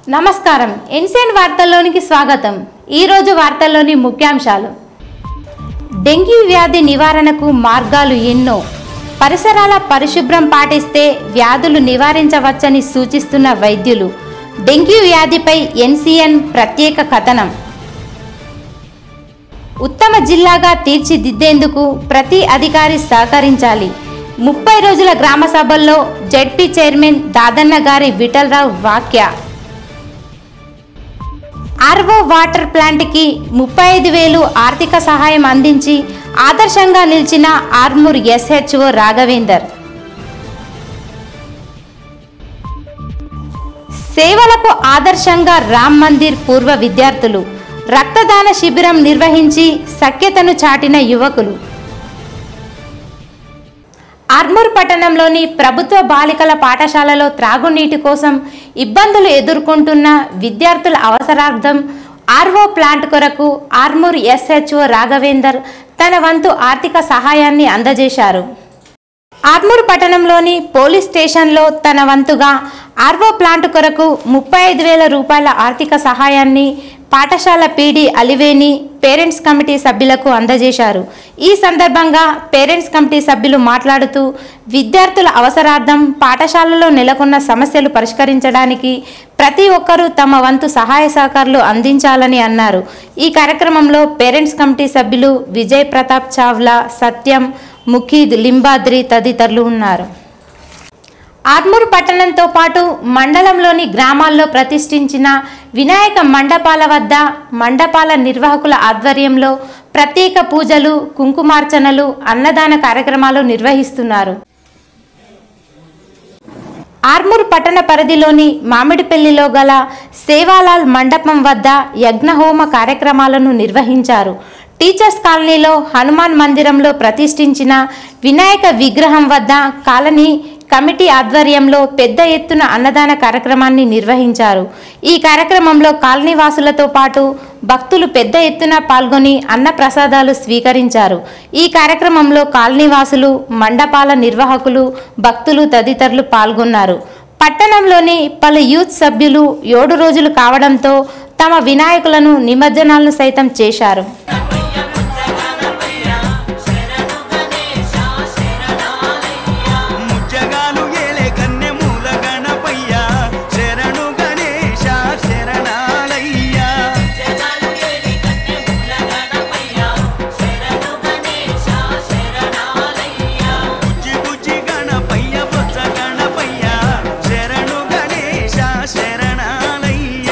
నమస్కారం ఎన్సీఎన్ వార్తల్లోనికి స్వాగతం ఈరోజు వార్తల్లోని ముఖ్యాంశాలు డెంగీ వ్యాధి నివారణకు మార్గాలు ఎన్నో పరిసరాల పరిశుభ్రం పాటిస్తే వ్యాధులు నివారించవచ్చని సూచిస్తున్న వైద్యులు డెంగ్యూ వ్యాధిపై ఎన్సీఎన్ ప్రత్యేక కథనం ఉత్తమ జిల్లాగా తీర్చిదిద్దేందుకు ప్రతి అధికారి సహకరించాలి ముప్పై రోజుల గ్రామ సభల్లో జడ్పీ చైర్మన్ దాదన్న గారి విఠలరావు వాక్య ఆర్వో వాటర్ ప్లాంట్కి ముప్పై ఐదు వేలు ఆర్థిక సహాయం అందించి ఆదర్శంగా నిలిచిన ఆర్మూర్ ఎస్హెచ్ఓ రాఘవేందర్ సేవలకు ఆదర్శంగా రామ్ మందిర్ పూర్వ విద్యార్థులు రక్తదాన శిబిరం నిర్వహించి సఖ్యతను చాటిన యువకులు ఆర్మూర్ పట్టణంలోని ప్రభుత్వ బాలికల పాఠశాలలో త్రాగునీటి కోసం ఇబ్బందులు ఎదుర్కొంటున్న విద్యార్థుల అవసరార్థం ఆర్వో ప్లాంట్ కొరకు ఆర్మూర్ ఎస్హెచ్ఓ రాఘవేందర్ తన వంతు ఆర్థిక సహాయాన్ని అందజేశారు ఆర్మూర్ పట్టణంలోని పోలీస్ స్టేషన్లో తన వంతుగా ఆర్వో ప్లాంట్ కొరకు ముప్పై ఐదు వేల రూపాయల ఆర్థిక సహాయాన్ని పాఠశాల పీడి అలివేని పేరెంట్స్ కమిటీ సభ్యులకు అందజేశారు ఈ సందర్భంగా పేరెంట్స్ కమిటీ సభ్యులు మాట్లాడుతూ విద్యార్థుల అవసరార్థం పాఠశాలలో నెలకొన్న సమస్యలు పరిష్కరించడానికి ప్రతి ఒక్కరూ తమ వంతు సహాయ సహకారాలు అందించాలని అన్నారు ఈ కార్యక్రమంలో పేరెంట్స్ కమిటీ సభ్యులు విజయ్ ప్రతాప్ చావ్లా సత్యం ముఖీద్ లింబాద్రి తదితరులు ఉన్నారు ఆర్మూర్ పట్టణంతో పాటు మండలంలోని గ్రామాల్లో ప్రతిష్ఠించిన వినాయక మండపాల వద్ద మండపాల నిర్వాహకుల ఆధ్వర్యంలో ప్రత్యేక పూజలు కుంకుమార్చనలు అన్నదాన కార్యక్రమాలు నిర్వహిస్తున్నారు ఆర్మూర్ పట్టణ పరిధిలోని మామిడిపల్లిలో గల సేవాలాల్ మండపం వద్ద యజ్ఞహోమ కార్యక్రమాలను నిర్వహించారు టీచర్స్ కాలనీలో హనుమాన్ మందిరంలో ప్రతిష్ఠించిన వినాయక విగ్రహం వద్ద కాలనీ కమిటీ ఆధ్వర్యంలో పెద్ద ఎత్తున అన్నదాన కార్యక్రమాన్ని నిర్వహించారు ఈ కార్యక్రమంలో కాలనీ వాసులతో పాటు భక్తులు పెద్ద ఎత్తున పాల్గొని అన్న ప్రసాదాలు స్వీకరించారు ఈ కార్యక్రమంలో కాలనీ వాసులు మండపాల నిర్వాహకులు భక్తులు తదితరులు పాల్గొన్నారు పట్టణంలోని పలు యూత్ సభ్యులు ఏడు రోజులు కావడంతో తమ వినాయకులను నిమజ్జనాలను సైతం చేశారు ముజ్జగాలు ఏలే కన్నె మూల గణపయ్య శరణు గణేశ శరణాలయ్య బుజ్జి బుజ్జి గణపయ్య బొజ్జ గణపయ్య శరణు గణేశ శరణాలయ్య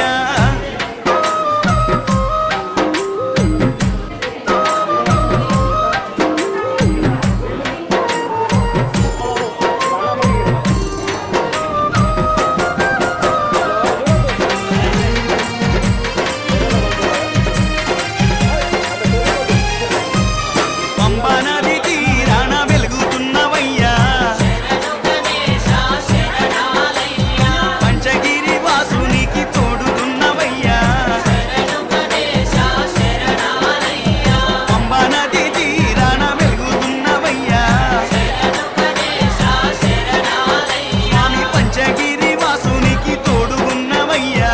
పంబా నది తీరాన వెలుగుతున్నవయ్యా పంచగిరి వాసునికి తోడుతున్నవయ్యా పంబా నది తీరాన వెలుగుతున్నవయ్యా స్వామి పంచగిరి వాసునికి తోడుగున్నవయ్యా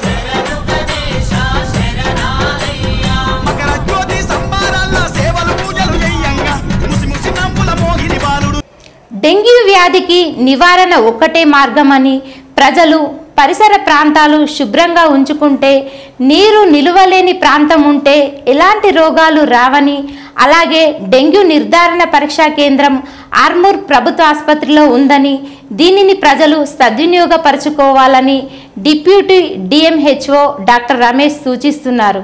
మకర జ్యోతి సంబారాల సేవలు పూజలు చెయ్యంగా ముసి ముసి నవ్వుల మోహిని బాలుడు డెంగ్యూ వ్యాధికి నివారణ ఒక్కటే మార్గమని ప్రజలు పరిసర ప్రాంతాలు శుభ్రంగా ఉంచుకుంటే నీరు నిలువలేని ప్రాంతం ఉంటే ఎలాంటి రోగాలు రావని అలాగే డెంగ్యూ నిర్ధారణ పరీక్షా కేంద్రం ఆర్మూర్ ప్రభుత్వ ఆసుపత్రిలో ఉందని దీనిని ప్రజలు సద్వినియోగపరచుకోవాలని డిప్యూటీ డిఎంహెచ్ఓ డాక్టర్ రమేష్ సూచిస్తున్నారు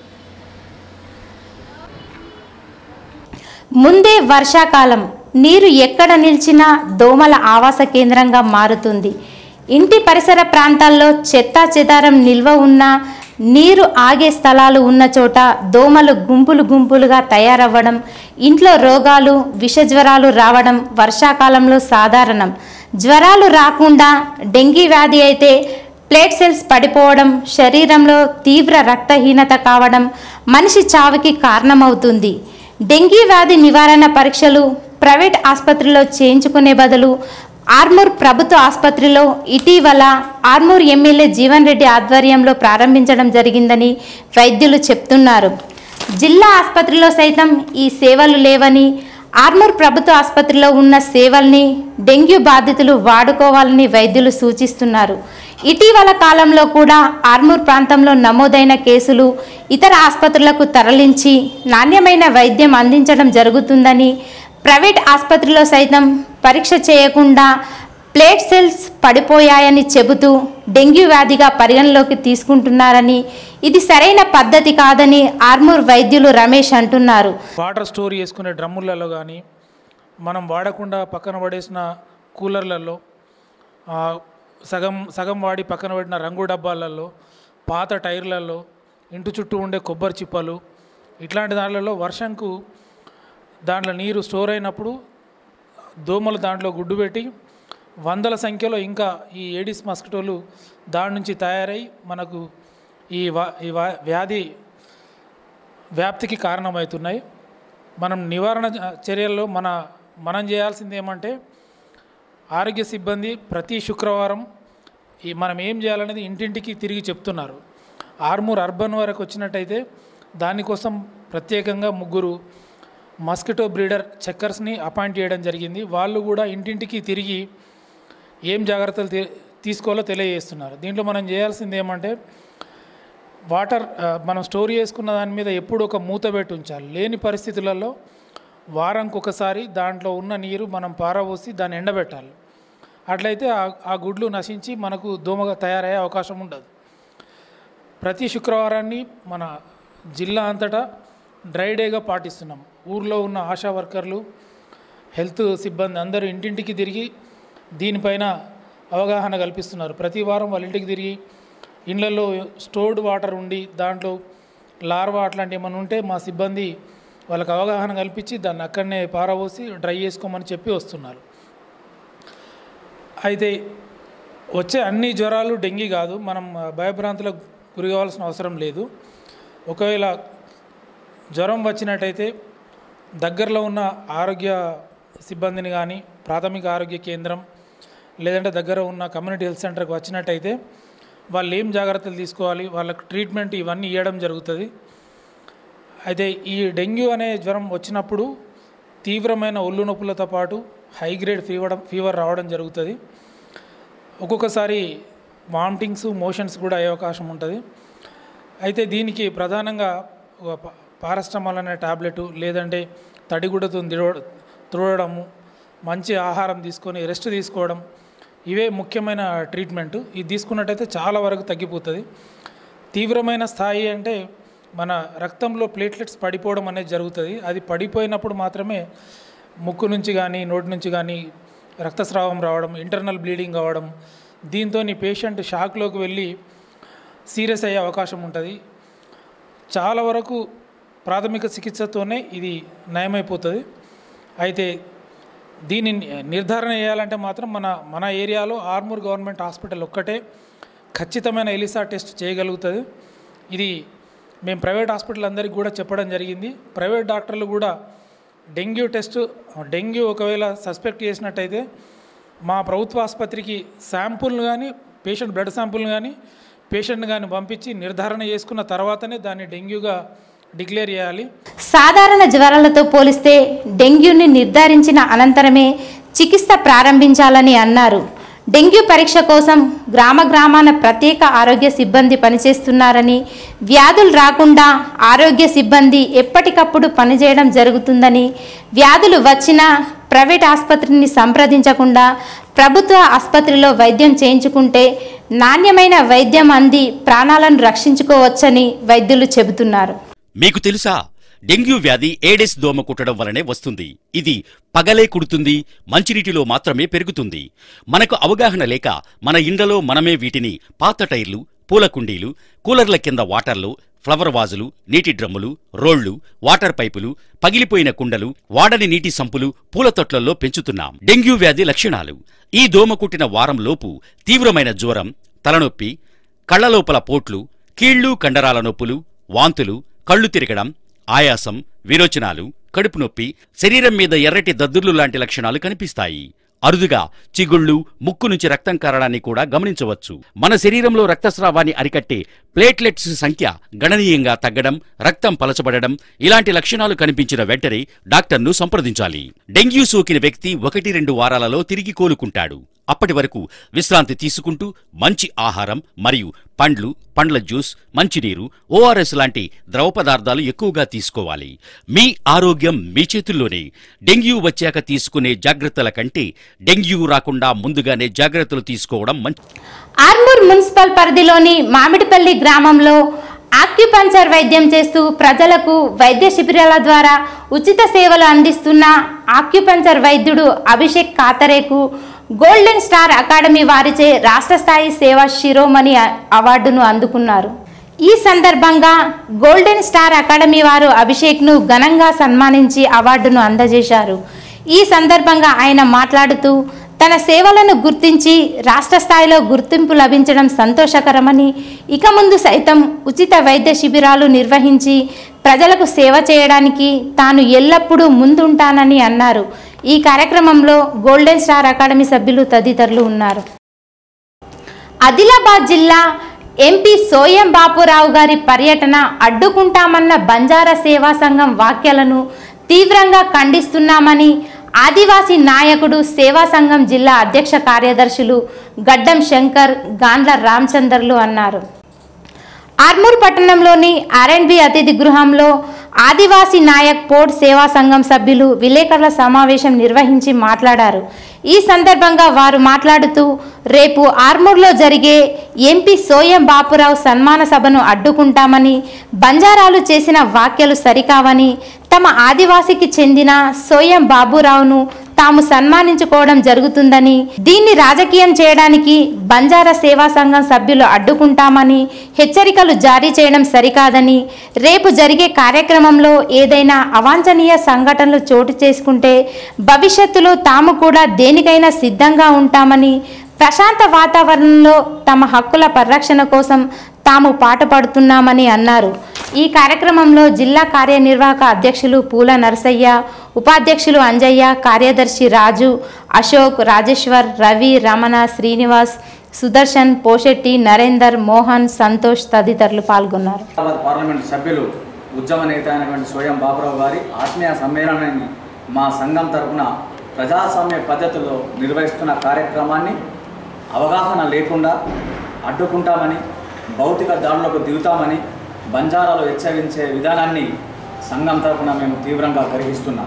ముందే వర్షాకాలం నీరు ఎక్కడ నిలిచినా దోమల ఆవాస కేంద్రంగా మారుతుంది ఇంటి పరిసర ప్రాంతాల్లో చెత్తా చెదారం నిల్వ ఉన్న నీరు ఆగే స్థలాలు ఉన్న చోట దోమలు గుంపులు గుంపులుగా తయారవ్వడం ఇంట్లో రోగాలు విషజ్వరాలు రావడం వర్షాకాలంలో సాధారణం జ్వరాలు రాకుండా డెంగీ వ్యాధి అయితే ప్లేట్ సెల్స్ పడిపోవడం శరీరంలో తీవ్ర రక్తహీనత కావడం మనిషి చావుకి కారణమవుతుంది డెంగీ వ్యాధి నివారణ పరీక్షలు ప్రైవేట్ ఆసుపత్రిలో చేయించుకునే బదులు ఆర్మూర్ ప్రభుత్వ ఆసుపత్రిలో ఇటీవల ఆర్మూర్ ఎమ్మెల్యే జీవన్ రెడ్డి ఆధ్వర్యంలో ప్రారంభించడం జరిగిందని వైద్యులు చెప్తున్నారు జిల్లా ఆసుపత్రిలో సైతం ఈ సేవలు లేవని ఆర్మూర్ ప్రభుత్వ ఆసుపత్రిలో ఉన్న సేవల్ని డెంగ్యూ బాధితులు వాడుకోవాలని వైద్యులు సూచిస్తున్నారు ఇటీవల కాలంలో కూడా ఆర్మూర్ ప్రాంతంలో నమోదైన కేసులు ఇతర ఆసుపత్రులకు తరలించి నాణ్యమైన వైద్యం అందించడం జరుగుతుందని ప్రైవేట్ ఆసుపత్రిలో సైతం పరీక్ష చేయకుండా ప్లేట్ సెల్స్ పడిపోయాయని చెబుతూ డెంగ్యూ వ్యాధిగా పరిగణలోకి తీసుకుంటున్నారని ఇది సరైన పద్ధతి కాదని ఆర్మూర్ వైద్యులు రమేష్ అంటున్నారు వాటర్ స్టోర్ చేసుకునే డ్రమ్ములలో కానీ మనం వాడకుండా పక్కన పడేసిన కూలర్లలో ఆ, సగం సగం వాడి పక్కన పడిన రంగు డబ్బాలలో పాత టైర్లలో ఇంటి చుట్టూ ఉండే కొబ్బరి చిప్పలు ఇట్లాంటి దాంట్లో వర్షంకు దాంట్లో నీరు స్టోర్ అయినప్పుడు దోమలు దాంట్లో గుడ్డు పెట్టి వందల సంఖ్యలో ఇంకా ఈ ఏడిస్ మస్కిటోలు దాని నుంచి తయారై మనకు ఈ వా ఈ వా- వ్యాధి వ్యాప్తికి కారణమవుతున్నాయి మనం నివారణ చర్యల్లో మన మనం చేయాల్సింది ఏమంటే ఆరోగ్య సిబ్బంది ప్రతి శుక్రవారం ఈ మనం ఏం చేయాలనేది ఇంటింటికి తిరిగి చెప్తున్నారు ఆర్మూర్ అర్బన్ వరకు వచ్చినట్టయితే దానికోసం ప్రత్యేకంగా ముగ్గురు మస్కిటో బ్రీడర్ చెక్కర్స్ని అపాయింట్ చేయడం జరిగింది వాళ్ళు కూడా ఇంటింటికి తిరిగి ఏం జాగ్రత్తలు తీ- తీసుకోవాలో తెలియజేస్తున్నారు దీంట్లో మనం చేయాల్సింది ఏమంటే వాటర్ ఆ, మనం స్టోర్ చేసుకున్న దాని మీద ఎప్పుడు ఒక మూత పెట్టి ఉంచాలి లేని పరిస్థితులలో వారంకి ఒకసారి దాంట్లో ఉన్న నీరు మనం పారబోసి దాన్ని ఎండబెట్టాలి అట్లయితే ఆ- ఆ గుడ్లు నశించి మనకు దోమగా తయారయ్యే అవకాశం ఉండదు ప్రతి శుక్రవారాన్ని మన జిల్లా అంతటా డ్రై డేగా పాటిస్తున్నాం ఊర్లో ఉన్న ఆశా వర్కర్లు హెల్త్ సిబ్బంది అందరూ ఇంటింటికి తిరిగి దీనిపైన అవగాహన కల్పిస్తున్నారు ప్రతి వారం వాళ్ళ ఇంటికి తిరిగి ఇళ్లలో స్టోర్డ్ వాటర్ ఉండి దాంట్లో లార్వా అట్లాంటివి ఏమైనా ఉంటే మా సిబ్బంది వాళ్ళకి అవగాహన కల్పించి దాన్ని అక్కడనే పారబోసి డ్రై చేసుకోమని చెప్పి వస్తున్నారు అయితే వచ్చే అన్ని జ్వరాలు డెంగీ కాదు మనం ఆ, భయభ్రాంతులకు గురి కావాల్సిన అవసరం లేదు ఒకవేళ జ్వరం వచ్చినట్టయితే దగ్గరలో ఉన్న ఆరోగ్య సిబ్బందిని కానీ ప్రాథమిక ఆరోగ్య కేంద్రం లేదంటే దగ్గర ఉన్న కమ్యూనిటీ హెల్త్ సెంటర్కి వచ్చినట్టయితే వాళ్ళు ఏం జాగ్రత్తలు తీసుకోవాలి వాళ్ళకి ట్రీట్మెంట్ ఇవన్నీ ఇవ్వడం జరుగుతుంది అయితే ఈ డెంగ్యూ అనే జ్వరం వచ్చినప్పుడు తీవ్రమైన ఒళ్ళు నొప్పులతో పాటు హై గ్రేడ్ ఫీవర్ ఫీవర్ రావడం జరుగుతుంది ఒక్కొక్కసారి వామిటింగ్స్ మోషన్స్ కూడా అయ్యే అవకాశం ఉంటుంది అయితే దీనికి ప్రధానంగా ఒక ప- పారాస్టమాల్ అనే టాబ్లెట్ లేదంటే తడిగుడ్డతో దిడవ తుడవడము మంచి ఆహారం తీసుకొని రెస్ట్ తీసుకోవడం ఇవే ముఖ్యమైన ట్రీట్మెంట్ ఇది తీసుకున్నట్టయితే చాలా వరకు తగ్గిపోతుంది తీవ్రమైన స్థాయి అంటే మన రక్తంలో ప్లేట్లెట్స్ పడిపోవడం అనేది జరుగుతుంది అది పడిపోయినప్పుడు మాత్రమే ముక్కు నుంచి కానీ నోటి నుంచి కానీ రక్తస్రావం రావడం ఇంటర్నల్ బ్లీడింగ్ అవ్వడం దీంతో పేషెంట్ షాక్లోకి వెళ్ళి సీరియస్ అయ్యే అవకాశం ఉంటుంది చాలా వరకు ప్రాథమిక చికిత్సతోనే ఇది నయమైపోతుంది అయితే దీన్ని నిర్ధారణ చేయాలంటే మాత్రం మన మన ఏరియాలో ఆర్మూర్ గవర్నమెంట్ హాస్పిటల్ ఒక్కటే ఖచ్చితమైన ఎలిసా టెస్ట్ చేయగలుగుతుంది ఇది మేము ప్రైవేట్ హాస్పిటల్ అందరికీ కూడా చెప్పడం జరిగింది ప్రైవేట్ డాక్టర్లు కూడా డెంగ్యూ టెస్ట్ డెంగ్యూ ఒకవేళ సస్పెక్ట్ చేసినట్టయితే మా ప్రభుత్వ ఆసుపత్రికి శాంపుల్ను కానీ పేషెంట్ బ్లడ్ శాంపుల్ని కానీ పేషెంట్ని కానీ పంపించి నిర్ధారణ చేసుకున్న తర్వాతనే దాన్ని డెంగ్యూగా డిక్లేర్ చేయాలి సాధారణ జ్వరాలతో పోలిస్తే డెంగ్యూని నిర్ధారించిన అనంతరమే చికిత్స ప్రారంభించాలని అన్నారు డెంగ్యూ పరీక్ష కోసం గ్రామ గ్రామాన ప్రత్యేక ఆరోగ్య సిబ్బంది పనిచేస్తున్నారని వ్యాధులు రాకుండా ఆరోగ్య సిబ్బంది ఎప్పటికప్పుడు పనిచేయడం జరుగుతుందని వ్యాధులు వచ్చినా ప్రైవేట్ ఆసుపత్రిని సంప్రదించకుండా ప్రభుత్వ ఆసుపత్రిలో వైద్యం చేయించుకుంటే నాణ్యమైన వైద్యం అంది ప్రాణాలను రక్షించుకోవచ్చని వైద్యులు చెబుతున్నారు మీకు తెలుసా డెంగ్యూ వ్యాధి ఏడెస్ దోమ కుట్టడం వలనే వస్తుంది ఇది పగలే కుడుతుంది మంచినీటిలో మాత్రమే పెరుగుతుంది మనకు అవగాహన లేక మన ఇండ్లలో మనమే వీటిని పాత టైర్లు పూల కుండీలు కూలర్ల కింద వాటర్లు ఫ్లవర్ వాజులు నీటి డ్రమ్ములు రోళ్లు వాటర్ పైపులు పగిలిపోయిన కుండలు వాడని నీటి సంపులు పూల తొట్లల్లో పెంచుతున్నాం డెంగ్యూ వ్యాధి లక్షణాలు ఈ దోమ కుట్టిన వారం లోపు తీవ్రమైన జ్వరం తలనొప్పి కళ్లలోపల పోట్లు కీళ్లు కండరాల నొప్పులు వాంతులు కళ్ళు తిరగడం ఆయాసం విరోచనాలు కడుపు నొప్పి శరీరం మీద ఎర్రటి దద్దుర్లు లాంటి లక్షణాలు కనిపిస్తాయి అరుదుగా చిగుళ్ళు ముక్కు నుంచి రక్తం కారడాన్ని కూడా గమనించవచ్చు మన శరీరంలో రక్తస్రావాన్ని అరికట్టే ప్లేట్లెట్స్ సంఖ్య గణనీయంగా తగ్గడం రక్తం పలచబడడం ఇలాంటి లక్షణాలు కనిపించిన వెంటనే డాక్టర్ను సంప్రదించాలి డెంగ్యూ సోకిన వ్యక్తి ఒకటి రెండు వారాలలో తిరిగి కోలుకుంటాడు అప్పటి వరకు విశ్రాంతి తీసుకుంటూ మంచి ఆహారం మరియు పండ్లు పండ్ల జ్యూస్ మంచినీరు ఓఆర్ఎస్ లాంటి ద్రవ పదార్థాలు ఎక్కువగా తీసుకోవాలి మీ ఆరోగ్యం మీ చేతుల్లోనే డెంగ్యూ వచ్చాక తీసుకునే జాగ్రత్తల కంటే డెంగ్యూ రాకుండా ముందుగానే జాగ్రత్తలు తీసుకోవడం మంచి ఆర్మూర్ మున్సిపల్ పరిధిలోని మామిడిపల్లి గ్రామంలో ఆక్యుపంచర్ వైద్యం చేస్తూ ప్రజలకు వైద్య శిబిరాల ద్వారా ఉచిత సేవలు అందిస్తున్న ఆక్యుపంచర్ వైద్యుడు అభిషేక్ కాతరేకు గోల్డెన్ స్టార్ అకాడమీ వారిచే రాష్ట్ర స్థాయి సేవా శిరోమణి అ- అవార్డును అందుకున్నారు ఈ సందర్భంగా గోల్డెన్ స్టార్ అకాడమీ వారు అభిషేక్ను ఘనంగా సన్మానించి అవార్డును అందజేశారు ఈ సందర్భంగా ఆయన మాట్లాడుతూ తన సేవలను గుర్తించి రాష్ట్ర స్థాయిలో గుర్తింపు లభించడం సంతోషకరమని ఇక ముందు సైతం ఉచిత వైద్య శిబిరాలు నిర్వహించి ప్రజలకు సేవ చేయడానికి తాను ఎల్లప్పుడూ ముందుంటానని అన్నారు ఈ కార్యక్రమంలో గోల్డెన్ స్టార్ అకాడమీ సభ్యులు తదితరులు ఉన్నారు ఆదిలాబాద్ జిల్లా ఎంపీ సోయం బాపురావు గారి పర్యటన అడ్డుకుంటామన్న బంజారా సేవా సంఘం వ్యాఖ్యలను తీవ్రంగా ఖండిస్తున్నామని ఆదివాసీ నాయకుడు సేవా సంఘం జిల్లా అధ్యక్ష కార్యదర్శులు గడ్డం శంకర్ గాండ్ల రామచందర్లు అన్నారు ఆర్మూర్ పట్టణంలోని ఆర్ఎండ్బి అతిథి గృహంలో ఆదివాసీ నాయక్ పోర్ట్ సేవా సంఘం సభ్యులు విలేకరుల సమావేశం నిర్వహించి మాట్లాడారు ఈ సందర్భంగా వారు మాట్లాడుతూ రేపు ఆర్మూర్లో జరిగే ఎంపీ సోయం బాపురావు సన్మాన సభను అడ్డుకుంటామని బంజారాలు చేసిన వ్యాఖ్యలు సరికావని తమ ఆదివాసికి చెందిన సోయం బాబురావును తాము సన్మానించుకోవడం జరుగుతుందని దీన్ని రాజకీయం చేయడానికి బంజారా సేవా సంఘం సభ్యులు అడ్డుకుంటామని హెచ్చరికలు జారీ చేయడం సరికాదని రేపు జరిగే కార్యక్రమంలో ఏదైనా అవాంఛనీయ సంఘటనలు చోటు చేసుకుంటే భవిష్యత్తులో తాము కూడా దేనికైనా సిద్ధంగా ఉంటామని ప్రశాంత వాతావరణంలో తమ హక్కుల పరిరక్షణ కోసం తాము పాటుపడుతున్నామని అన్నారు ఈ కార్యక్రమంలో జిల్లా కార్యనిర్వాహక అధ్యక్షులు పూల నరసయ్య ఉపాధ్యక్షులు అంజయ్య కార్యదర్శి రాజు అశోక్ రాజేశ్వర్ రవి రమణ శ్రీనివాస్ సుదర్శన్ పోషెట్టి నరేందర్ మోహన్ సంతోష్ తదితరులు పాల్గొన్నారు హైదరాబాద్ పార్లమెంట్ సభ్యులు ఉద్యమ నేత అయినటువంటి స్వయం బాబురావు గారి ఆత్మీయ సమ్మేళనాన్ని మా సంఘం తరపున ప్రజాస్వామ్య పద్ధతిలో నిర్వహిస్తున్న కార్యక్రమాన్ని అవగాహన లేకుండా అడ్డుకుంటామని భౌతిక దాడులకు దిగుతామని బంజారాలు హెచ్చరించే విధానాన్ని సంఘం తరపున మేము తీవ్రంగా గ్రహిస్తున్నాం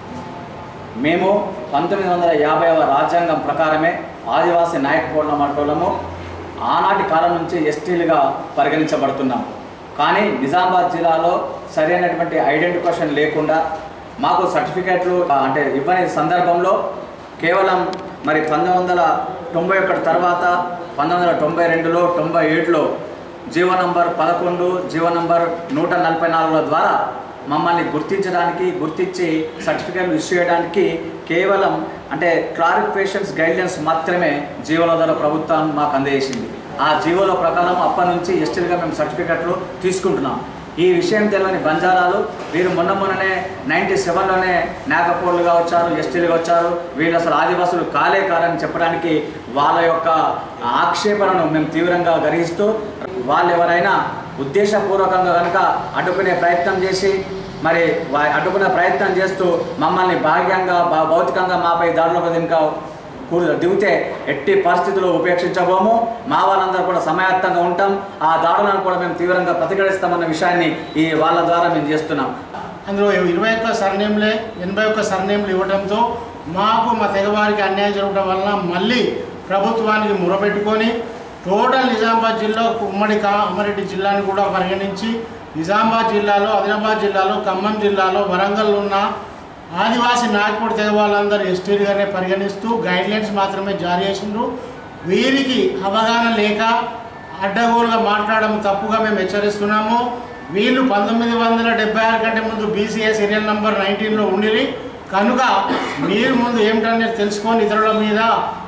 మేము పంతొమ్మిది వందల యాభైవ రాజ్యాంగం ప్రకారమే ఆదివాసీ నాయకపోవడం మంటోళ్ళము ఆనాటి కాలం నుంచి ఎస్టీలుగా పరిగణించబడుతున్నాం కానీ నిజామాబాద్ జిల్లాలో సరైనటువంటి ఐడెంటిఫికేషన్ లేకుండా మాకు సర్టిఫికేట్లు అంటే ఇవ్వని సందర్భంలో కేవలం మరి పంతొమ్మిది వందల తొంభై ఒకటి తర్వాత పంతొమ్మిది వందల తొంభై రెండులో తొంభై ఏడులో జీవో నంబర్ పదకొండు జీవో నంబర్ నూట నలభై నాలుగుల ద్వారా మమ్మల్ని గుర్తించడానికి గుర్తించి సర్టిఫికేట్లు ఇష్యూ చేయడానికి కేవలం అంటే క్లారిఫికేషన్స్ గైడ్లైన్స్ మాత్రమే జీవోల ద్వారా ప్రభుత్వం మాకు అందజేసింది ఆ జీవోల ప్రకారం అప్పటి నుంచి ఎస్టీలుగా మేము సర్టిఫికెట్లు తీసుకుంటున్నాం ఈ విషయం తెలియని బంజారాలు వీరు మొన్న మొన్ననే నైంటీ సెవెన్లోనే నాగపూర్లుగా వచ్చారు ఎస్టీలుగా వచ్చారు వీళ్ళు అసలు ఆదివాసులు కాలే కారని చెప్పడానికి వాళ్ళ యొక్క ఆక్షేపణను మేము తీవ్రంగా గ్రహిస్తూ వాళ్ళు ఎవరైనా ఉద్దేశపూర్వకంగా కనుక అడ్డుకునే ప్రయత్నం చేసి మరి వా- అడ్డుకునే ప్రయత్నం చేస్తూ మమ్మల్ని భాగ్యంగా భా- భౌతికంగా మాపై దాడులకు ఇంకా కూడు దిగితే ఎట్టి పరిస్థితుల్లో ఉపేక్షించబోము మా వాళ్ళందరూ కూడా సమాయత్తంగా ఉంటాం ఆ దాడులను కూడా మేము తీవ్రంగా ప్రతిఘటిస్తామన్న విషయాన్ని ఈ వాళ్ళ ద్వారా మేము చేస్తున్నాం అందులో ఇరవై ఒక్క సర్నేమ్లే ఎనభై ఒక్క సర్నేమ్లు ఇవ్వడంతో మాకు మా తెగవారికి అన్యాయం జరగడం వలన మళ్ళీ ప్రభుత్వానికి మొరపెట్టుకొని టోటల్ నిజామాబాద్ జిల్లా ఉమ్మడి కామారెడ్డి జిల్లాని కూడా పరిగణించి నిజామాబాద్ జిల్లాలో ఆదిలాబాద్ జిల్లాలో ఖమ్మం జిల్లాలో వరంగల్ ఉన్న ఆదివాసీ నాగపూడి తెగ వాళ్ళందరూ ఎస్టీలుగానే పరిగణిస్తూ గైడ్లైన్స్ మాత్రమే జారీ చేసిండ్రు వీరికి అవగాహన లేక అడ్డగోలుగా మాట్లాడడం తప్పుగా మేము హెచ్చరిస్తున్నాము వీళ్ళు పంతొమ్మిది వందల డెబ్బై ఆరు కంటే ముందు బీసీఏ సీరియల్ నంబర్ నైన్టీన్లో ఉండిరి కనుక మీరు ముందు ఏమిటనేది తెలుసుకొని ఇతరుల మీద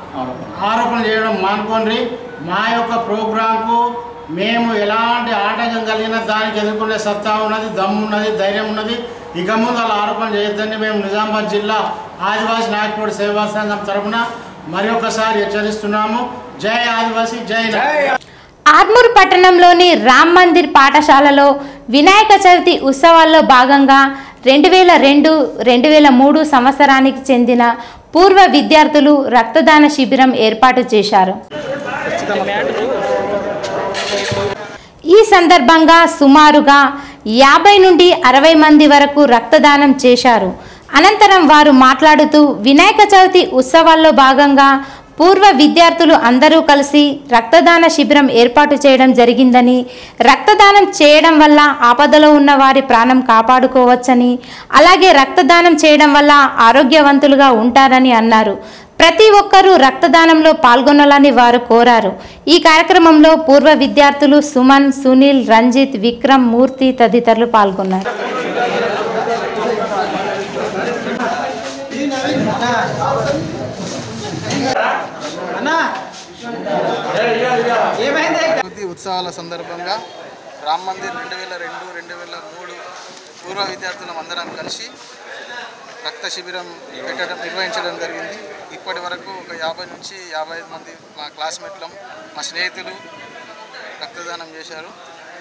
ఆరోపణ చేయడం మానుకోండి మా యొక్క ప్రోగ్రాంకు మేము ఎలాంటి ఆటంకం కలిగినా దానికి ఎదుర్కొనే సత్తా ఉన్నది దమ్ము ఉన్నది ధైర్యం ఉన్నది ఇక ముందు అలా ఆరోపణ చేయొద్దని మేము నిజామాబాద్ జిల్లా ఆదివాసీ నాయకుడు సేవా సంఘం తరపున మరి ఒకసారి హెచ్చరిస్తున్నాము జై ఆదివాసీ జై నాయక్ ఆర్మూర్ పట్టణంలోని రామ్ మందిర్ పాఠశాలలో వినాయక చవితి ఉత్సవాల్లో భాగంగా రెండు వేల రెండు రెండు వేల మూడు సంవత్సరానికి చెందిన పూర్వ విద్యార్థులు రక్తదాన శిబిరం ఏర్పాటు చేశారు ఈ సందర్భంగా సుమారుగా యాభై నుండి అరవై మంది వరకు రక్తదానం చేశారు అనంతరం వారు మాట్లాడుతూ వినాయక చవితి ఉత్సవాల్లో భాగంగా పూర్వ విద్యార్థులు అందరూ కలిసి రక్తదాన శిబిరం ఏర్పాటు చేయడం జరిగిందని రక్తదానం చేయడం వల్ల ఆపదలో ఉన్న వారి ప్రాణం కాపాడుకోవచ్చని అలాగే రక్తదానం చేయడం వల్ల ఆరోగ్యవంతులుగా ఉంటారని అన్నారు ప్రతి ఒక్కరూ రక్తదానంలో పాల్గొనాలని వారు కోరారు ఈ కార్యక్రమంలో పూర్వ విద్యార్థులు సుమన్ సునీల్ రంజిత్ విక్రమ్ మూర్తి తదితరులు పాల్గొన్నారు అభివృద్ధి ఉత్సవాల సందర్భంగా రామ్ మందిర్ రెండు వేల రెండు రెండు వేల మూడు పూర్వ విద్యార్థులం అందరం కలిసి రక్త శిబిరం పెట్టడం నిర్వహించడం జరిగింది ఇప్పటి వరకు ఒక యాభై నుంచి యాభై ఐదు మంది మా క్లాస్మేట్లం మా స్నేహితులు రక్తదానం చేశారు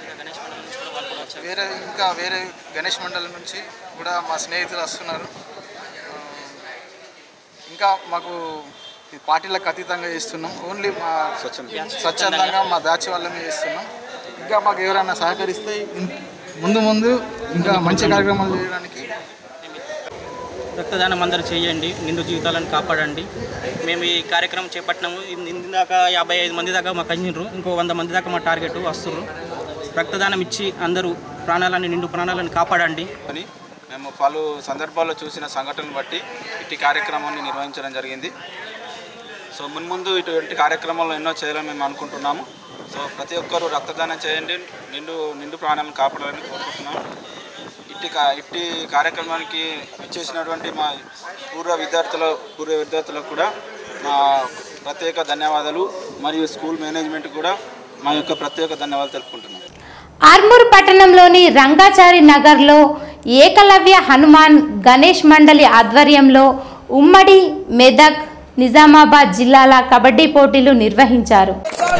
వేరే ఇంకా వేరే గణేష్ మండలి నుంచి కూడా మా స్నేహితులు వస్తున్నారు ఆ, ఇంకా మాకు ఈ పార్టీలకు అతీతంగా చేస్తున్నాం ఓన్లీ మా స్వచ్ఛందంగా మా బ్యాచ్ వాళ్ళమే చేస్తున్నాం ఇంకా మాకు ఎవరైనా సహకరిస్తే ఇన్- ముందు ముందు ఇంకా మంచి కార్యక్రమాలు చేయడానికి రక్తదానం అందరూ చేయండి నిండు జీవితాలను కాపాడండి మేము ఈ కార్యక్రమం చేపట్టినాము ఇన్- ఇందాక యాభై ఐదు మంది దాకా మాకు అందిండ్రు ఇంకో వంద మంది దాకా మా టార్గెట్ వస్తుర్రు రక్తదానం ఇచ్చి అందరూ ప్రాణాలని నిండు ప్రాణాలను కాపాడండి అని మేము పలు సందర్భాల్లో చూసిన సంఘటనలు బట్టి ఇట్టి కార్యక్రమాన్ని నిర్వహించడం జరిగింది సో మున్ముందు ఇటువంటి కార్యక్రమాలు ఎన్నో చేయాలని మేము అనుకుంటున్నాము సో ప్రతి ఒక్కరూ రక్తదానం చేయండి నిండు నిండు ప్రాణాలను కాపాడాలని కోరుకుంటున్నాము ఇట్టి కా ఇట్టి కార్యక్రమానికి ఇచ్చేసినటువంటి మా పూర్వ విద్యార్థుల పూర్వ విద్యార్థులకు కూడా మా ప్రత్యేక ధన్యవాదాలు మరియు స్కూల్ మేనేజ్మెంట్ కూడా మా యొక్క ప్రత్యేక ధన్యవాదాలు తెలుపుకుంటున్నాం ఆర్మూర్ పట్టణంలోని రంగాచారి నగర్లో ఏకలవ్య హనుమాన్ గణేష్ మండలి ఆధ్వర్యంలో ఉమ్మడి మెదక్ నిజామాబాద్ జిల్లాల కబడ్డీ పోటీలు నిర్వహించారు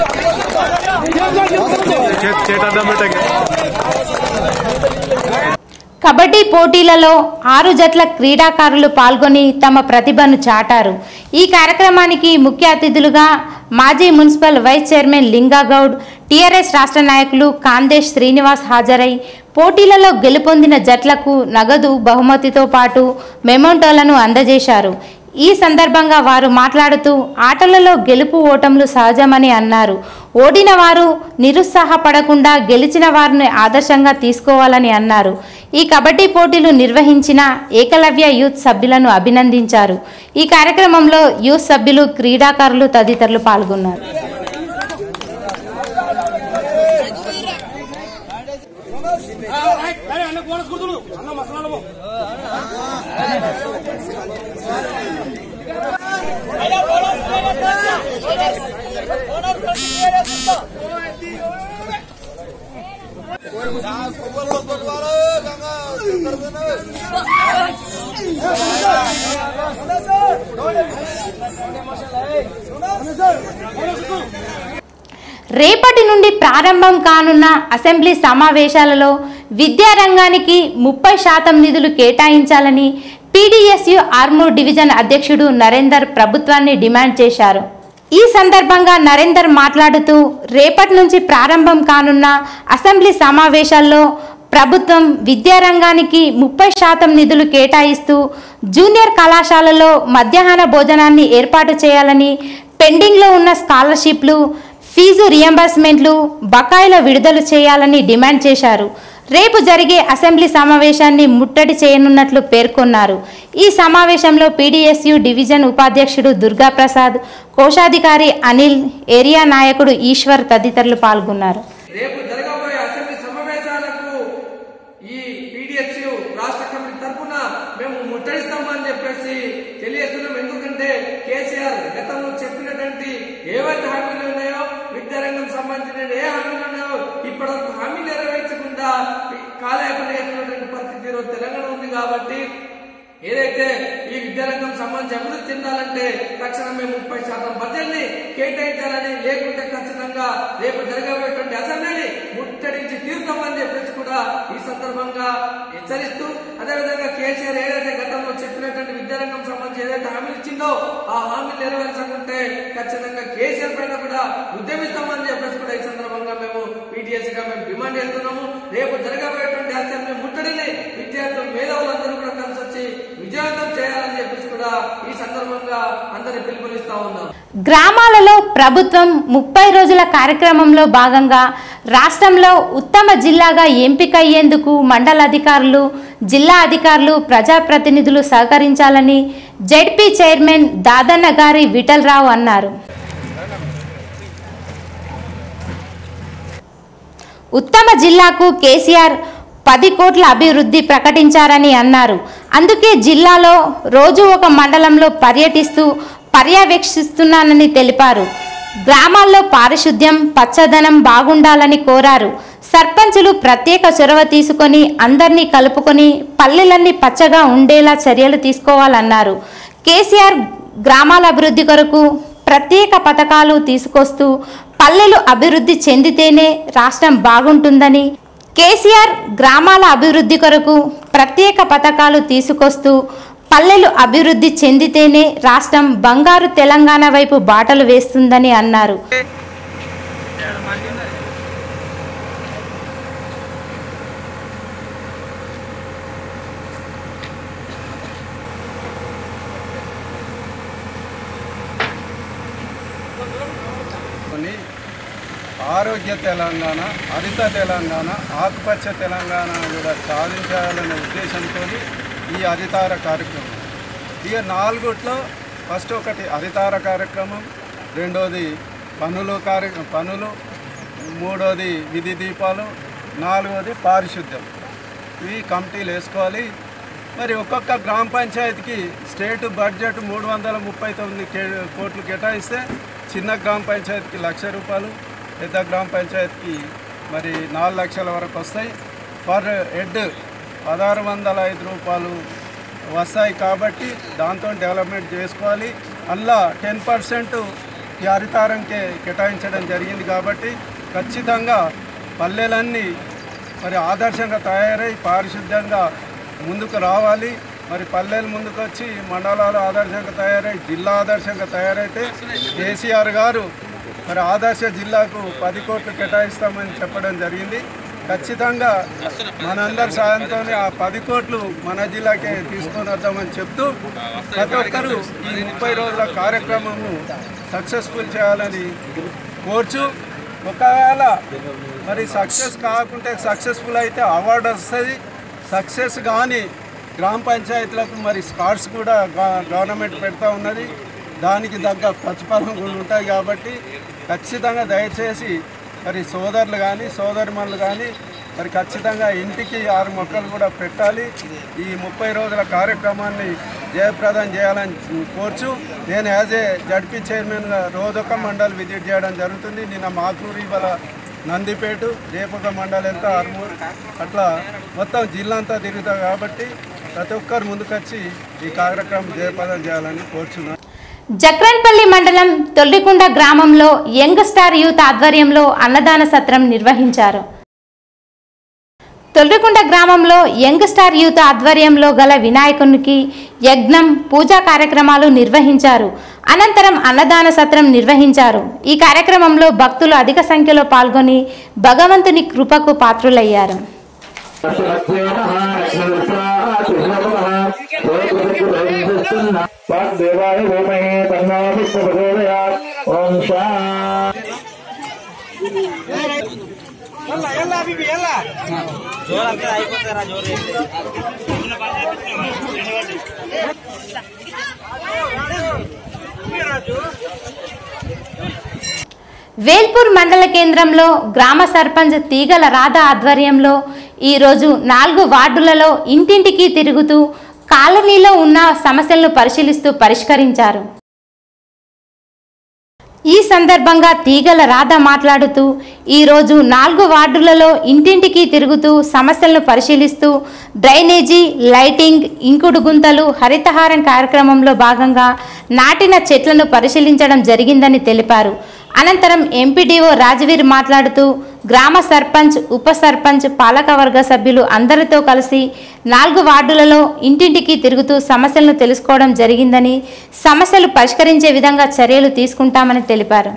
కబడ్డీ పోటీలలో ఆరు జట్ల క్రీడాకారులు పాల్గొని తమ ప్రతిభను చాటారు ఈ కార్యక్రమానికి ముఖ్య అతిథులుగా మాజీ municipal vice chairman Lingagoud TRS రాష్ట్ర నాయకులు కాందేశ్ శ్రీనివాస్ హాజరై పోటీలలో గెలుపొందిన జట్లకు నగదు బహుమతితో పాటు మెమోంటోలను అందజేశారు ఈ సందర్భంగా వారు మాట్లాడుతూ ఆటలలో గెలుపు ఓటములు సహజమని అన్నారు ఓడిన వారు నిరుత్సాహపడకుండా గెలిచిన వారిని ఆదర్శంగా తీసుకోవాలని అన్నారు ఈ కబడ్డీ పోటీలు నిర్వహించిన ఏకలవ్య యూత్ సభ్యులను అభినందించారు ఈ కార్యక్రమంలో యూత్ సభ్యులు క్రీడాకారులు తదితరులు పాల్గొన్నారు రేపటి నుండి ప్రారంభం కానున్న అసెంబ్లీ సమావేశాలలో విద్యారంగానికి ముప్పై శాతం నిధులు కేటాయించాలని పీడీఎస్యు ఆర్మూర్ డివిజన్ అధ్యక్షుడు నరేందర్ ప్రభుత్వాన్ని డిమాండ్ చేశారు ఈ సందర్భంగా నరేందర్ మాట్లాడుతూ రేపటి నుంచి ప్రారంభం కానున్న అసెంబ్లీ సమావేశాల్లో ప్రభుత్వం విద్యారంగానికి ముప్పై శాతం నిధులు కేటాయిస్తూ జూనియర్ కళాశాలలో మధ్యాహ్న భోజనాన్ని ఏర్పాటు చేయాలని పెండింగ్లో ఉన్న స్కాలర్షిప్లు ఫీజు రియంబర్స్మెంట్లు బకాయిల విడుదల చేయాలని డిమాండ్ చేశారు రేపు జరిగే అసెంబ్లీ సమావేశాన్ని ముట్టడి చేయనున్నట్లు పేర్కొన్నారు ఈ సమావేశంలో పీడీఎస్యు డివిజన్ ఉపాధ్యక్షుడు దుర్గాప్రసాద్ కోశాధికారి అనిల్ ఏరియా నాయకుడు ఈశ్వర్ తదితరులు పాల్గొన్నారు రేపు జరగబోయే అసెంబ్లీ సమావేశాలకు ఈ పీడిఎస్యు రాష్ట్ర కమిటీ తరఫున మేము ముట్టడిస్తామని చెప్పేసి తెలియజేస్తున్నాం ఎందుకంటే కేసీఆర్ గతంలో చెప్పినటువంటి ఏవైతే హామీలు ఉన్నాయో విద్యారంగం సంబంధించిన ఏ హామీలు ఉన్నాయో ఇప్పటివరకు హామీ నెరవేర్చకుండా కాలయాపన చేస్తున్నటువంటి పరిస్థితి ఈరోజు తెలంగాణ ఉంది కాబట్టి ఏదైతే ఈ విద్యారంగం సంబంధించి అభివృద్ధి చెందాలంటే తక్షణమే ముప్పై శాతం బడ్జెట్ ని కేటాయించాలని లేకుంటే ఖచ్చితంగా రేపు జరగబోయేటువంటి అసెంబ్లీని ముట్టడించి తీర్థమని చెప్పేసి కూడా ఈ సందర్భంగా హెచ్చరిస్తూ అదేవిధంగా కేసీఆర్ ఏదైతే గతంలో చెప్పినటువంటి విద్యారంగం సంబంధించి ఏదైతే హామీలు ఇచ్చిందో ఆ హామీలు నెరవేర్చకుంటే ఖచ్చితంగా కేసీఆర్ పైన కూడా ఉద్యమిస్తామని చెప్పేసి కూడా ఈ సందర్భంగా మేము పీటీఎస్ గా మేము డిమాండ్ చేస్తున్నాము రేపు జరగబోయేటువంటి అసెంబ్లీ ముట్టడిని విద్యార్థులు మేధావులందరూ కూడా కలిసి వచ్చి విజయవంతం చేయాలని చెప్పేసి కూడా ఈ సందర్భంగా అందరి పిలుపునిస్తా ఉన్నాం గ్రామాలలో ప్రభుత్వం ముప్పై రోజుల కార్యక్రమంలో భాగంగా రాష్ట్రంలో ఉత్తమ జిల్లాగా ఎంపికయ్యేందుకు మండల అధికారులు జిల్లా అధికారులు ప్రజాప్రతినిధులు సహకరించాలని జెడ్పీ చైర్మన్ దాదన్న గారి విఠలరావు అన్నారు ఉత్తమ జిల్లాకు కేసీఆర్ పది కోట్ల అభివృద్ధి ప్రకటించారని అన్నారు అందుకే జిల్లాలో రోజు ఒక మండలంలో పర్యటిస్తూ పర్యవేక్షిస్తున్నానని తెలిపారు గ్రామాల్లో పారిశుద్ధ్యం పచ్చదనం బాగుండాలని కోరారు సర్పంచులు ప్రత్యేక చొరవ తీసుకొని అందరినీ కలుపుకొని పల్లెలన్నీ పచ్చగా ఉండేలా చర్యలు తీసుకోవాలన్నారు కేసీఆర్ గ్రామాల అభివృద్ధి కొరకు ప్రత్యేక పథకాలు తీసుకొస్తూ పల్లెలు అభివృద్ధి చెందితేనే రాష్ట్రం బాగుంటుందని కేసీఆర్ గ్రామాల అభివృద్ధి కొరకు ప్రత్యేక పథకాలు తీసుకొస్తూ పల్లెలు అభివృద్ధి చెందితేనే రాష్ట్రం బంగారు తెలంగాణ వైపు బాటలు వేస్తుందని అన్నారు కొని ఆరోగ్య తెలంగాణ హరిత తెలంగాణ ఆకుపచ్చ తెలంగాణ కూడా సాధించాలనే ఉద్దేశంతో ఈ హరితార కార్యక్రమం ఇక నాలుగుట్లో ఫస్ట్ ఒకటి హరితార కార్యక్రమం రెండోది పనులు కార్య పనులు మూడోది విధి దీపాలు నాలుగోది పారిశుద్ధ్యం ఇవి కమిటీలు వేసుకోవాలి మరి ఒక్కొక్క గ్రామ పంచాయతీకి స్టేట్ బడ్జెట్ మూడు వందల ముప్పై తొమ్మిది కే కోట్లు కేటాయిస్తే చిన్న గ్రామ పంచాయతీకి లక్ష రూపాయలు పెద్ద గ్రామ పంచాయతీకి మరి నాలుగు లక్షల వరకు వస్తాయి ఫర్ హెడ్ పదహారు వందల ఐదు రూపాయలు వస్తాయి కాబట్టి దాంతో డెవలప్మెంట్ చేసుకోవాలి అలా టెన్ పర్సెంట్ ఈ హరితారంకే కేటాయించడం జరిగింది కాబట్టి ఖచ్చితంగా పల్లెలన్నీ మరి ఆదర్శంగా తయారై పారిశుద్ధ్యంగా ముందుకు రావాలి మరి పల్లెలు ముందుకు వచ్చి మండలాలు ఆదర్శంగా తయారై జిల్లా ఆదర్శంగా తయారైతే కేసీఆర్ గారు మరి ఆదర్శ జిల్లాకు పది కోట్లు కేటాయిస్తామని చెప్పడం జరిగింది ఖచ్చితంగా మనందరి సాయంతో ఆ పది కోట్లు మన జిల్లాకే తీసుకొని వద్దామని చెప్తూ ప్రతి ఒక్కరూ ఈ ముప్పై రోజుల కార్యక్రమము సక్సెస్ఫుల్ చేయాలని కోర్చు ఒకవేళ మరి సక్సెస్ కాకుంటే సక్సెస్ఫుల్ అయితే అవార్డు వస్తుంది సక్సెస్ కానీ గ్రామ పంచాయతీలకు మరి స్కాట్స్ కూడా గవ- గవర్నమెంట్ పెడతా ఉన్నది దానికి తగ్గ ప్రతిఫలం కూడా ఉంటాయి కాబట్టి ఖచ్చితంగా దయచేసి మరి సోదరులు కానీ సోదరిమణులు కానీ మరి ఖచ్చితంగా ఇంటికి ఆరు మొక్కలు కూడా పెట్టాలి ఈ ముప్పై రోజుల కార్యక్రమాన్ని జయప్రదం చేయాలని కోర్చు నేను యాజ్ ఏ జడ్పీ చైర్మన్గా రోజొక మండలి విజిట్ చేయడం జరుగుతుంది నిన్న మాకూరు ఇవాళ నందిపేట రేపొక మండలి వెళ్తా ఆర్మూర్ అట్లా మొత్తం జిల్లా అంతా తిరుగుతా కాబట్టి ప్రతి ఒక్కరు ముందుకొచ్చి ఈ కార్యక్రమం జయప్రదం చేయాలని కోరుచున్నాను జక్రన్పల్లి మండలం తొల్లికొండ గ్రామంలో యంగ్ స్టార్ యూత్ ఆధ్వర్యంలో అన్నదాన సత్రం నిర్వహించారు తొల్లికొండ గ్రామంలో యంగ్ స్టార్ యూత్ ఆధ్వర్యంలో గల వినాయకునికి యజ్ఞం పూజా కార్యక్రమాలు నిర్వహించారు అనంతరం అన్నదాన సత్రం నిర్వహించారు ఈ కార్యక్రమంలో భక్తులు అధిక సంఖ్యలో పాల్గొని భగవంతుని కృపకు పాత్రులయ్యారు వాగ్దేవాయ ఓమహే తన్నా విశ్వప్రచోదయాత్ ఓం శా వేల్పూర్ మండల కేంద్రంలో గ్రామ సర్పంచ్ తీగల రాధ ఆధ్వర్యంలో ఈరోజు నాలుగు వార్డులలో ఇంటింటికి తిరుగుతూ కాలనీలో ఉన్న సమస్యలను పరిశీలిస్తూ పరిష్కరించారు ఈ సందర్భంగా తీగల రాధ మాట్లాడుతూ ఈరోజు నాలుగు వార్డులలో ఇంటింటికి తిరుగుతూ సమస్యలను పరిశీలిస్తూ డ్రైనేజీ లైటింగ్ ఇంకుడు గుంతలు హరితహారం కార్యక్రమంలో భాగంగా నాటిన చెట్లను పరిశీలించడం జరిగిందని తెలిపారు అనంతరం ఎంపీడీఓ రాజవీర్ మాట్లాడుతూ గ్రామ సర్పంచ్ ఉప సర్పంచ్ పాలకవర్గ సభ్యులు అందరితో కలిసి నాలుగు వార్డులలో ఇంటింటికి తిరుగుతూ సమస్యలను తెలుసుకోవడం జరిగిందని సమస్యలు పరిష్కరించే విధంగా చర్యలు తీసుకుంటామని తెలిపారు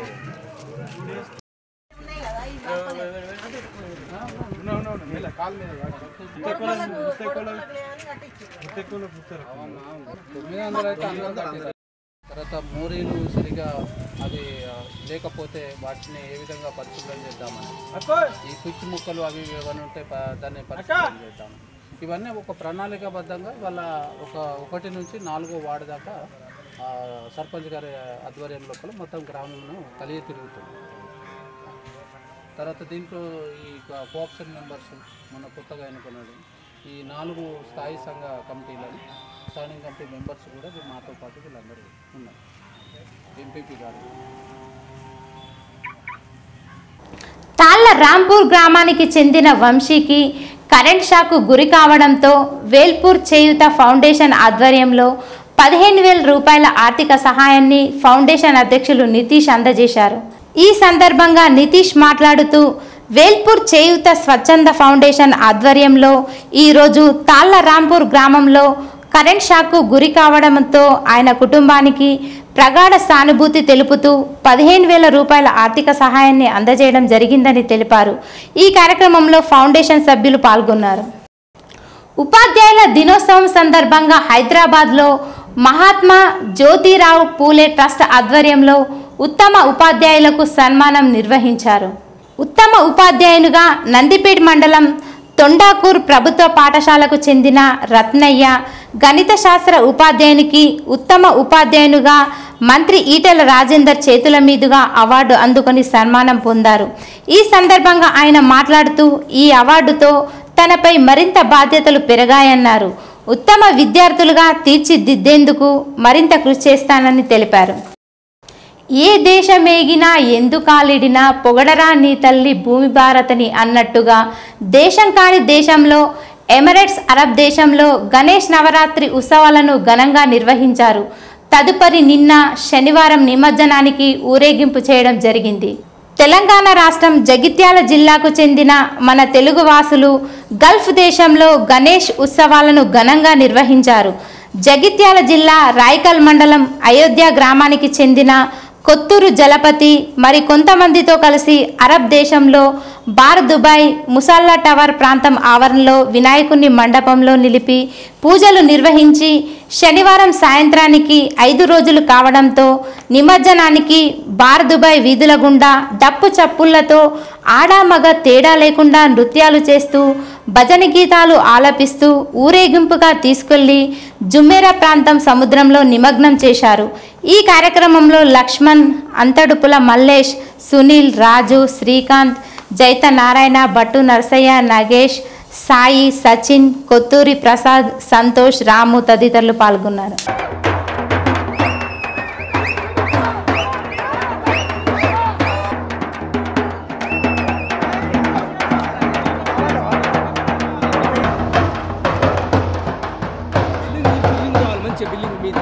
తొమ్మిది వందలు అయితే అందరం కట్టిండ్రు. తర్వాత మోరీలు సరిగా అది ఆ, లేకపోతే వాటిని ఏ విధంగా పరిశుభ్రం చేద్దామని ఈ పిచ్చి ముక్కలు అవి ఇవి ఏమైనా ఉంటే ప- దాన్ని పరిశుభ్రం చేద్దాం ఇవన్నీ ఒక ప్రణాళికాబద్ధంగా వాళ్ళ ఒక ఒకటి నుంచి నాలుగో వార్డు దాకా ఆ, సర్పంచ్ గారి ఆధ్వర్యం లోపల మొత్తం గ్రామంలో కలిగి తిరుగుతుంది తర్వాత దీంట్లో ఈ కోఆప్షన్ మెంబర్స్ మన కొత్తగా ఎన్నుకున్నాడు ఈ నాలుగు స్థాయి సంఘ కమిటీలని స్టాండింగ్ కమిటీ మెంబర్స్ కూడా వీళ్ళు మాతో పాటు వీళ్ళందరూ ఉన్నారు ఎంపీపీ గారు తాళ్ల రాంపూర్ గ్రామానికి చెందిన వంశీకి కరెంట్ షాకు గురి కావడంతో వేల్పూర్ చేయుత ఫౌండేషన్ ఆధ్వర్యంలో పదిహేను వేల రూపాయల ఆర్థిక సహాయాన్ని ఫౌండేషన్ అధ్యక్షులు నితీష్ అందజేశారు ఈ సందర్భంగా నితీష్ మాట్లాడుతూ వేల్పూర్ చేయుత స్వచ్ఛంద ఫౌండేషన్ ఆధ్వర్యంలో ఈరోజు తాళ్ల రాంపూర్ గ్రామంలో కరెంట్ షాకు గురి కావడంతో ఆయన కుటుంబానికి ప్రగాఢ సానుభూతి తెలుపుతూ పదిహేను వేల రూపాయల ఆర్థిక సహాయాన్ని అందజేయడం జరిగిందని తెలిపారు ఈ కార్యక్రమంలో ఫౌండేషన్ సభ్యులు పాల్గొన్నారు ఉపాధ్యాయుల దినోత్సవం సందర్భంగా హైదరాబాద్లో మహాత్మా జ్యోతిరావు పూలే ట్రస్ట్ ఆధ్వర్యంలో ఉత్తమ ఉపాధ్యాయులకు సన్మానం నిర్వహించారు ఉత్తమ ఉపాధ్యాయునిగా నందిపేట్ మండలం తొండాకూర్ ప్రభుత్వ పాఠశాలకు చెందిన రత్నయ్య గణిత శాస్త్ర ఉపాధ్యాయునికి ఉత్తమ ఉపాధ్యాయునిగా మంత్రి ఈటెల రాజేందర్ చేతుల మీదుగా అవార్డు అందుకొని సన్మానం పొందారు ఈ సందర్భంగా ఆయన మాట్లాడుతూ ఈ అవార్డుతో తనపై మరింత బాధ్యతలు పెరగాయన్నారు ఉత్తమ విద్యార్థులుగా తీర్చిదిద్దేందుకు మరింత కృషి చేస్తానని తెలిపారు ఏ దేశమేగినా ఎందుకాలిడినా పొగడరా నీ తల్లి భూమి భారతని అన్నట్టుగా దేశం కాని దేశంలో ఎమిరేట్స్ అరబ్ దేశంలో గణేష్ నవరాత్రి ఉత్సవాలను ఘనంగా నిర్వహించారు తదుపరి నిన్న శనివారం నిమజ్జనానికి ఊరేగింపు చేయడం జరిగింది తెలంగాణ రాష్ట్రం జగిత్యాల జిల్లాకు చెందిన మన తెలుగు వాసులు గల్ఫ్ దేశంలో గణేష్ ఉత్సవాలను ఘనంగా నిర్వహించారు జగిత్యాల జిల్లా రాయకల్ మండలం అయోధ్య గ్రామానికి చెందిన కొత్తూరు జలపతి మరి కొంతమందితో కలిసి అరబ్ దేశంలో బార్ దుబాయ్ ముసల్లా టవర్ ప్రాంతం ఆవరణలో వినాయకుని మండపంలో నిలిపి పూజలు నిర్వహించి శనివారం సాయంత్రానికి ఐదు రోజులు కావడంతో నిమజ్జనానికి బార్ దుబాయ్ వీధుల గుండా డప్పు చప్పుళ్లతో ఆడామగ తేడా లేకుండా నృత్యాలు చేస్తూ భజన గీతాలు ఆలపిస్తూ ఊరేగింపుగా తీసుకెళ్లి జుమ్మేరా ప్రాంతం సముద్రంలో నిమగ్నం చేశారు ఈ కార్యక్రమంలో లక్ష్మణ్ అంతడుపుల మల్లేష్ సునీల్ రాజు శ్రీకాంత్ జైత నారాయణ భట్టు నరసయ్య నగేష్ సాయి సచిన్ కొత్తూరి ప్రసాద్ సంతోష్ రాము తదితరులు పాల్గొన్నారు మంచి బిల్డింగ్ మీద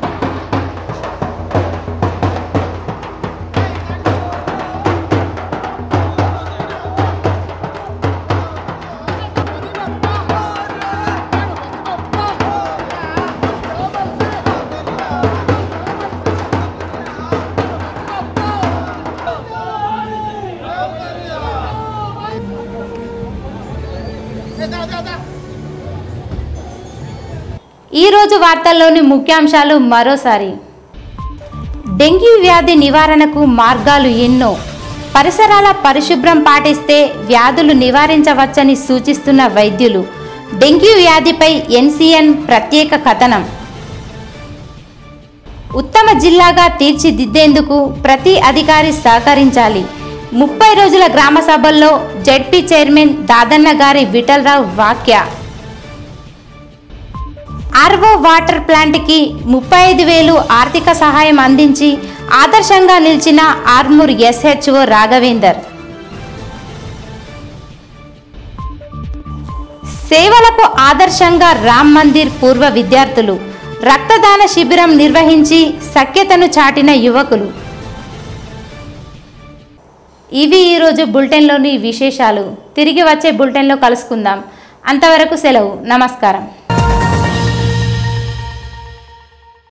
ఈ రోజు వార్తల్లోని ముఖ్యాంశాలు మరోసారి డెంగ్యూ వ్యాధి నివారణకు మార్గాలు ఎన్నో పరిసరాల పరిశుభ్రం పాటిస్తే వ్యాధులు నివారించవచ్చని సూచిస్తున్న వైద్యులు డెంగ్యూ వ్యాధిపై ఎన్సీఎన్ ప్రత్యేక కథనం ఉత్తమ జిల్లాగా తీర్చిదిద్దేందుకు ప్రతి అధికారి సహకరించాలి ముప్పై రోజుల గ్రామ సభల్లో జడ్పీ చైర్మన్ దాదన్న గారి విఠలరావు వాక్య ఆర్వో వాటర్ ప్లాంట్కి ముప్పై ఐదు వేలు ఆర్థిక సహాయం అందించి ఆదర్శంగా నిలిచిన ఆర్మూర్ ఎస్హెచ్ఓ రాఘవేందర్ సేవలకు ఆదర్శంగా రామ్ మందిర్ పూర్వ విద్యార్థులు రక్తదాన శిబిరం నిర్వహించి సఖ్యతను చాటిన యువకులు ఇవి ఈరోజు బులెటిన్లోని విశేషాలు తిరిగి వచ్చే బులెటిన్లో కలుసుకుందాం అంతవరకు సెలవు నమస్కారం